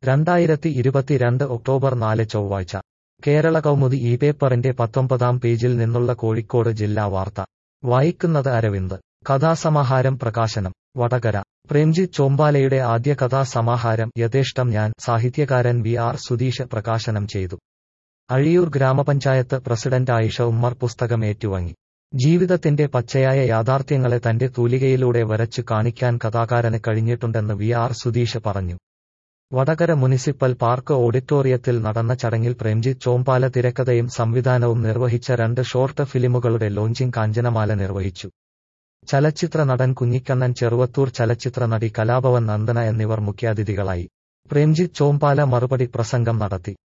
രണ്ടായിരത്തി ഇരുപത്തിരണ്ട് ഒക്ടോബർ നാല് ചൊവ്വാഴ്ച കേരള കൗമുദി ഈ പേപ്പറിന്റെ പത്തൊമ്പതാം പേജിൽ നിന്നുള്ള കോഴിക്കോട് ജില്ലാ വാർത്ത വായിക്കുന്നത് അരവിന്ദ് കഥാസമാഹാരം പ്രകാശനം വടകര പ്രേംജിത്ത് ചോമ്പാലയുടെ ആദ്യ കഥാസമാഹാരം യഥേഷ്ടം ഞാൻ സാഹിത്യകാരൻ വി ആർ സുധീഷ് പ്രകാശനം ചെയ്തു അഴിയൂർ ഗ്രാമപഞ്ചായത്ത് പ്രസിഡന്റ് ആയിഷ ഉമ്മർ പുസ്തകം ഏറ്റുവാങ്ങി ജീവിതത്തിന്റെ പച്ചയായ യാഥാർത്ഥ്യങ്ങളെ തന്റെ തൂലികയിലൂടെ വരച്ചു കാണിക്കാൻ കഥാകാരന് കഴിഞ്ഞിട്ടുണ്ടെന്ന് വി ആർ സുധീഷ് പറഞ്ഞു വടകര മുനിസിപ്പൽ പാർക്ക് ഓഡിറ്റോറിയത്തിൽ നടന്ന ചടങ്ങിൽ പ്രേംജിത്ത് ചോമ്പാല തിരക്കഥയും സംവിധാനവും നിർവഹിച്ച രണ്ട് ഷോർട്ട് ഫിലിമുകളുടെ ലോഞ്ചിംഗ് കാഞ്ചനമാല നിർവഹിച്ചു ചലച്ചിത്ര നടൻ കുഞ്ഞിക്കണ്ണൻ ചെറുവത്തൂർ ചലച്ചിത്ര നടി കലാഭവൻ നന്ദന എന്നിവർ മുഖ്യാതിഥികളായി പ്രേംജിത്ത് ചോമ്പാല മറുപടി പ്രസംഗം നടത്തി